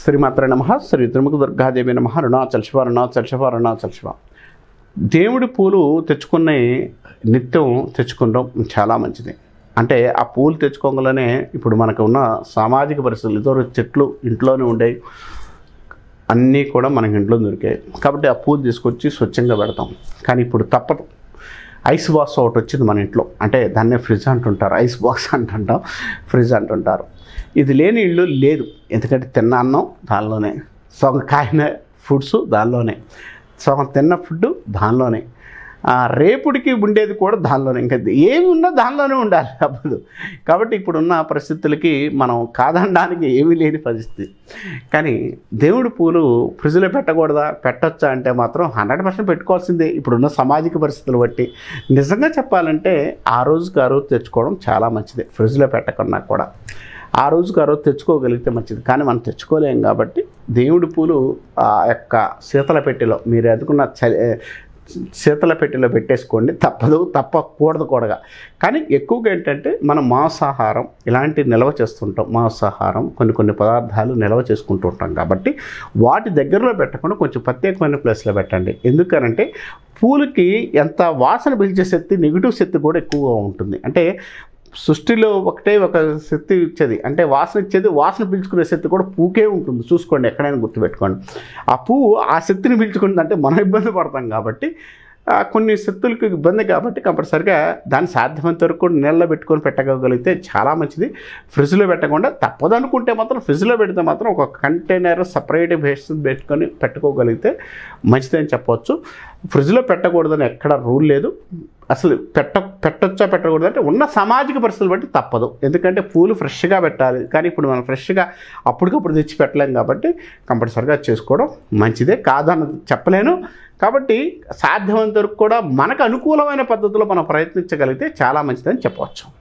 శ్రీమాత్ర నమ శ్రీ త్రిముఖ దుర్గాదేవి నమ అరుణాచల్ శివ అరుణాచల్ శివ అరుణాచల్ శివ దేవుడి పూలు తెచ్చుకునే నిత్యం తెచ్చుకోవడం చాలా మంచిది అంటే ఆ పూలు తెచ్చుకోగలనే ఇప్పుడు మనకు ఉన్న సామాజిక పరిస్థితులు ఇతర చెట్లు ఇంట్లోనే ఉండేవి అన్నీ కూడా మనకి ఇంట్లో దొరికాయి కాబట్టి ఆ పూలు తీసుకొచ్చి స్వచ్ఛంగా పెడతాం కానీ ఇప్పుడు తప్పదు ఐస్ బాక్స్ ఒకటి వచ్చింది మన ఇంట్లో అంటే దాన్నే ఫ్రిడ్జ్ అంటుంటారు ఐస్ బాక్స్ అంటుంటాం ఫ్రిడ్జ్ అంటుంటారు ఇది లేని ఇల్లు లేదు ఎందుకంటే తిన్న అన్నం దానిలోనే సగం కాయిన ఫుడ్స్ దానిలోనే సగం తిన్న ఫుడ్ దానిలోనే ఆ, రేపుడికి ఉండేది కూడా దానిలోనే ఇంకా ఏమి ఉన్నా దానిలోనే ఉండాలి తప్పదు కాబట్టి ఇప్పుడున్న పరిస్థితులకి మనం కాదనడానికి ఏమీ లేని పరిస్థితి కానీ దేవుడి పూలు ఫ్రిడ్జ్లో పెట్టకూడదా పెట్టొచ్చా అంటే మాత్రం హండ్రెడ్ పర్సెంట్ పెట్టుకోవాల్సిందే ఇప్పుడున్న సామాజిక పరిస్థితులు బట్టి నిజంగా చెప్పాలంటే ఆ రోజుకి ఆ రోజు తెచ్చుకోవడం చాలా మంచిది ఫ్రిడ్జ్లో పెట్టకుండా కూడా ఆ రోజుకి ఆ రోజు తెచ్చుకోగలిగితే మంచిది కానీ మనం తెచ్చుకోలేం కాబట్టి దేవుడి పూలు ఆ యొక్క శీతల పెట్టెలో మీరు ఎదుకున్న చలి శీతల పెట్టెలో పెట్టేసుకోండి తప్పదు తప్పకూడదు కూడా కానీ ఎక్కువగా ఏంటంటే మనం మాంసాహారం ఇలాంటి నిల్వ చేస్తుంటాం మాంసాహారం కొన్ని కొన్ని పదార్థాలు నిల్వ చేసుకుంటూ ఉంటాం కాబట్టి వాటి దగ్గరలో పెట్టకుండా కొంచెం ప్రత్యేకమైన ప్లేస్లో పెట్టండి ఎందుకనంటే పూలకి ఎంత వాసన పీల్చే శక్తి నెగిటివ్ శక్తి కూడా ఎక్కువగా ఉంటుంది అంటే సృష్టిలో ఒకటే ఒక శక్తి ఇచ్చేది అంటే వాసన ఇచ్చేది వాసన పీల్చుకునే శక్తి కూడా పూకే ఉంటుంది చూసుకోండి ఎక్కడైనా గుర్తుపెట్టుకోండి ఆ పువ్వు ఆ శక్తిని పీల్చుకుంటుంది అంటే మనం ఇబ్బంది పడతాం కాబట్టి ఆ, కొన్ని శక్తులకు ఇబ్బంది కాబట్టి కంపల్సరిగా దాన్ని సాధ్యమైనంత వరకు కూడా నీళ్ళలో పెట్టుకొని పెట్టగలిగితే చాలా మంచిది ఫ్రిడ్జ్లో పెట్టకుండా తప్పదు అనుకుంటే మాత్రం ఫ్రిడ్జ్లో పెడితే మాత్రం ఒక కంటైనర్ సపరేట్ బేస్ పెట్టుకొని పెట్టుకోగలిగితే మంచిదని చెప్పవచ్చు ఫ్రిడ్జ్లో పెట్టకూడదని ఎక్కడ రూల్ లేదు అసలు పెట్ట పెట్టొచ్చా పెట్టకూడదు అంటే ఉన్న సామాజిక పరిస్థితులు బట్టి తప్పదు ఎందుకంటే పూలు ఫ్రెష్గా పెట్టాలి కానీ ఇప్పుడు మనం ఫ్రెష్గా అప్పటికప్పుడు తెచ్చి పెట్టలేం కాబట్టి కంపల్సరిగా చేసుకోవడం మంచిదే కాదని చెప్పలేను కాబట్టి సాధ్యమైనంత వరకు కూడా మనకు అనుకూలమైన పద్ధతిలో మనం ప్రయత్నించగలిగితే చాలా మంచిదని చెప్పవచ్చు